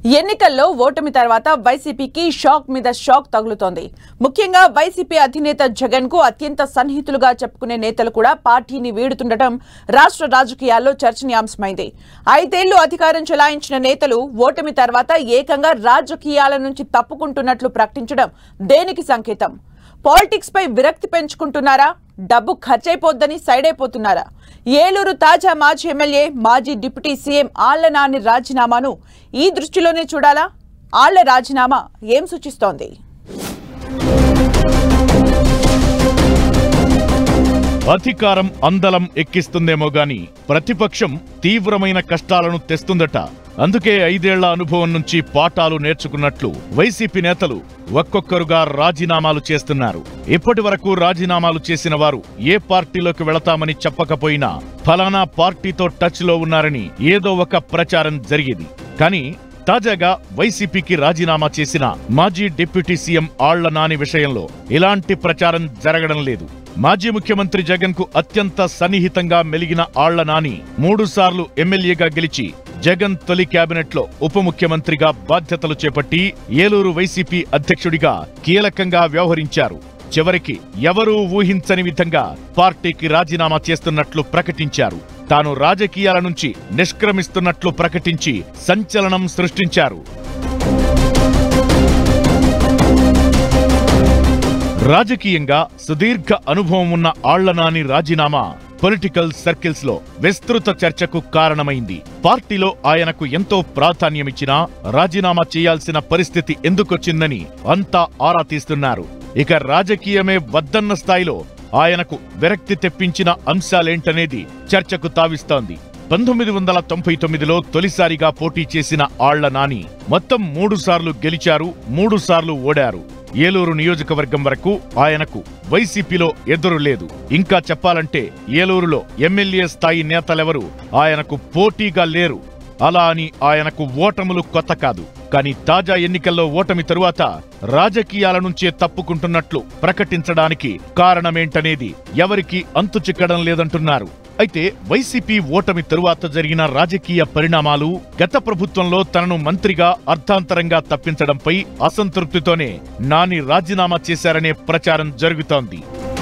ఎన్నికల్లో ఓటమి తర్వాత వైసీపీకి షాక్ మీద షాక్ తగులుతోంది ముఖ్యంగా వైసీపీ అధినేత జగన్ కు అత్యంత సన్నిహితులుగా చెప్పుకునే నేతలు కూడా పార్టీని వీడుతుండటం రాష్ట్ర రాజకీయాల్లో చర్చనీయాంశమైంది ఐదేళ్లు అధికారం చెలాయించిన నేతలు ఓటమి తర్వాత ఏకంగా రాజకీయాల నుంచి తప్పుకుంటున్నట్లు ప్రకటించడం దేనికి సంకేతం పాలిటిక్స్ పై విరక్తి పెంచుకుంటున్నారా డబ్బు ఖర్చయిపోద్దని సైడ్ అయిపోతున్నారా ఏలూరు తాజా మాజీ ఎమ్మెల్యే మాజీ డిప్యూటీ సీఎం ఆళ్ల నాని రాజీనామాను ఈ దృష్టిలోనే చూడాలా ఆళ్ల రాజీనామా ఏం సూచిస్తోంది అధికారం అందలం ఎక్కిస్తుందేమో గాని ప్రతిపక్షం తీవ్రమైన కష్టాలను తెస్తుందట అందుకే ఐదేళ్ల అనుభవం నుంచి పాఠాలు నేర్చుకున్నట్లు వైసీపీ నేతలు ఒక్కొక్కరుగా రాజీనామాలు చేస్తున్నారు ఇప్పటి వరకు రాజీనామాలు చేసిన వారు ఏ పార్టీలోకి వెళతామని చెప్పకపోయినా ఫలానా పార్టీతో టచ్ లో ఉన్నారని ఏదో ఒక ప్రచారం జరిగేది కానీ తాజాగా వైసీపీకి రాజీనామా చేసిన మాజీ డిప్యూటీ సీఎం ఆళ్ల నాని విషయంలో ఇలాంటి ప్రచారం జరగడం లేదు మాజీ ముఖ్యమంత్రి జగన్ కు అత్యంత సన్నిహితంగా మెలిగిన ఆళ్ల నాని మూడుసార్లు ఎమ్మెల్యేగా గెలిచి జగన్ తొలి కేబినెట్లో ఉప ముఖ్యమంత్రిగా బాధ్యతలు చేపట్టి ఏలూరు వైసీపీ అధ్యక్షుడిగా కీలకంగా వ్యవహరించారు చివరికి ఎవరూ ఊహించని విధంగా పార్టీకి రాజీనామా చేస్తున్నట్లు ప్రకటించారు తాను రాజకీయాల నుంచి నిష్క్రమిస్తున్నట్లు ప్రకటించి సంచలనం సృష్టించారు రాజకీయంగా సుదీర్ఘ అనుభవం ఉన్న ఆళ్లనాని రాజీనామా పొలిటికల్ సర్కిల్స్ లో విస్తృత చర్చకు కారణమైంది పార్టీలో ఆయనకు ఎంతో ప్రాధాన్యమిచ్చినా రాజీనామా చేయాల్సిన పరిస్థితి ఎందుకొచ్చిందని అంతా ఆరా తీస్తున్నారు ఇక రాజకీయమే వద్దన్న స్థాయిలో ఆయనకు విరక్తి తెప్పించిన అంశాలేంటనేది చర్చకు తావిస్తోంది పంతొమ్మిది వందల తొంభై తొమ్మిదిలో తొలిసారిగా పోటీ చేసిన ఆళ్ల నాని మొత్తం మూడు సార్లు గెలిచారు మూడు సార్లు ఓడారు ఏలూరు నియోజకవర్గం వరకు ఆయనకు వైసీపీలో ఎదురు లేదు ఇంకా చెప్పాలంటే ఏలూరులో ఎమ్మెల్యే స్థాయి నేతలెవరూ ఆయనకు పోటీగా లేరు అలా అని ఆయనకు ఓటములు కొత్త కాదు కానీ తాజా ఎన్నికల్లో ఓటమి తరువాత రాజకీయాల నుంచే తప్పుకుంటున్నట్లు ప్రకటించడానికి కారణమేంటనేది ఎవరికీ అంతు చిక్కడం లేదంటున్నారు అయితే వైసీపీ ఓటమి తరువాత జరిగిన రాజకీయ పరిణామాలు గత ప్రభుత్వంలో తనను మంత్రిగా అర్థాంతరంగా తప్పించడంపై అసంతృప్తితోనే నాని రాజీనామా చేశారనే ప్రచారం జరుగుతోంది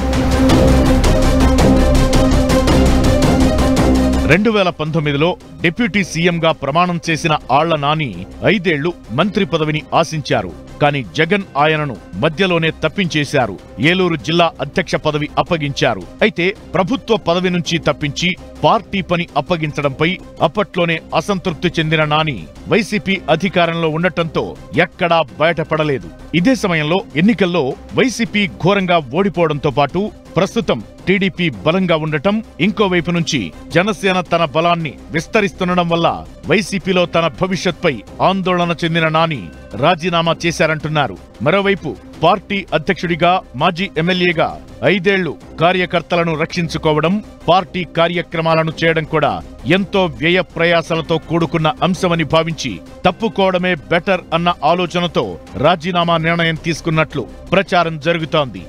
రెండు వేల పంతొమ్మిదిలో డిప్యూటీ సీఎంగా ప్రమాణం చేసిన ఆళ్ల నాని ఐదేళ్లు మంత్రి పదవిని ఆశించారు కానీ జగన్ ఆయనను మధ్యలోనే తప్పించేశారు ఏలూరు జిల్లా అధ్యక్ష పదవి అప్పగించారు అయితే ప్రభుత్వ పదవి నుంచి తప్పించి పార్టీ పని అప్పగించడంపై అప్పట్లోనే అసంతృప్తి చెందిన నాని వైసీపీ అధికారంలో ఉండటంతో ఎక్కడా బయటపడలేదు ఇదే సమయంలో ఎన్నికల్లో వైసీపీ ఘోరంగా ఓడిపోవడంతో పాటు ప్రస్తుతం టీడీపీ బలంగా ఉండటం ఇంకోవైపు నుంచి జనసేన తన బలాన్ని విస్తరిస్తుండడం వల్ల వైసీపీలో తన భవిష్యత్పై ఆందోళన చెందిన నాని రాజీనామా చేశారంటున్నారు మరోవైపు పార్టీ అధ్యక్షుడిగా మాజీ ఎమ్మెల్యేగా ఐదేళ్లు కార్యకర్తలను రక్షించుకోవడం పార్టీ కార్యక్రమాలను చేయడం కూడా ఎంతో వ్యయ ప్రయాసలతో కూడుకున్న అంశమని భావించి తప్పుకోవడమే బెటర్ అన్న ఆలోచనతో రాజీనామా నిర్ణయం తీసుకున్నట్లు ప్రచారం జరుగుతోంది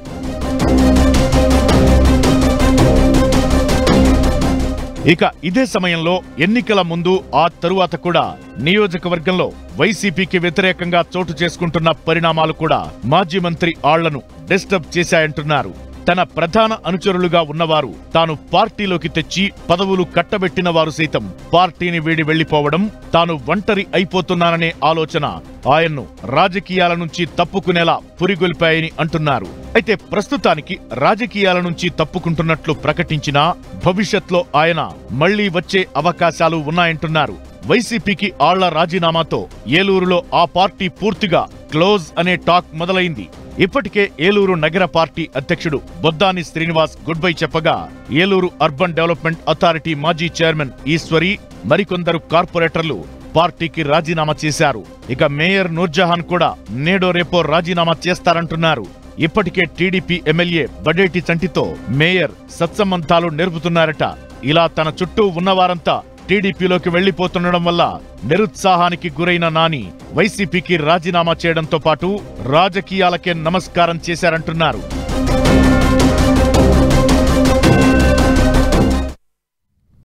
ఇక ఇదే సమయంలో ఎన్నికల ముందు ఆ తరువాత కూడా నియోజకవర్గంలో వైసీపీకి వ్యతిరేకంగా చోటు చేసుకుంటున్న పరిణామాలు కూడా మాజీ మంత్రి ఆళ్లను డిస్టర్బ్ చేశాయంటున్నారు తన ప్రధాన అనుచరులుగా ఉన్నవారు తాను పార్టీలోకి తెచ్చి పదవులు కట్టబెట్టిన వారు సైతం పార్టీని వీడి వెళ్లిపోవడం తాను ఒంటరి అయిపోతున్నాననే ఆలోచన ఆయన్ను రాజకీయాల నుంచి తప్పుకునేలా పురిగొల్పాయని అంటున్నారు అయితే ప్రస్తుతానికి రాజకీయాల నుంచి తప్పుకుంటున్నట్లు ప్రకటించినా భవిష్యత్లో ఆయన మళ్లీ వచ్చే అవకాశాలు ఉన్నాయంటున్నారు వైసీపీకి ఆళ్ల రాజీనామాతో ఏలూరులో ఆ పార్టీ పూర్తిగా క్లోజ్ అనే టాక్ మొదలైంది ఇప్పటికే ఏలూరు నగర పార్టీ అధ్యక్షుడు బొద్దాని శ్రీనివాస్ గుడ్ బై చెప్పగా ఏలూరు అర్బన్ డెవలప్మెంట్ అథారిటీ మాజీ చైర్మన్ ఈశ్వరి మరికొందరు కార్పొరేటర్లు పార్టీకి రాజీనామా చేశారు ఇక మేయర్ నూర్జహాన్ కూడా నేడో రేపో రాజీనామా చేస్తారంటున్నారు ఇప్పటికే టీడీపీ ఎమ్మెల్యే బడేటి చంటితో మేయర్ సత్సంబంధాలు నేర్పుతున్నారట ఇలా తన చుట్టూ ఉన్నవారంతా టీడీపీలోకి వెళ్లిపోతుండడం వల్ల నిరుత్సాహానికి గురైన నాని వైసీపీకి రాజీనామా చేయడంతో పాటు రాజకీయాలకే నమస్కారం చేశారంటున్నారు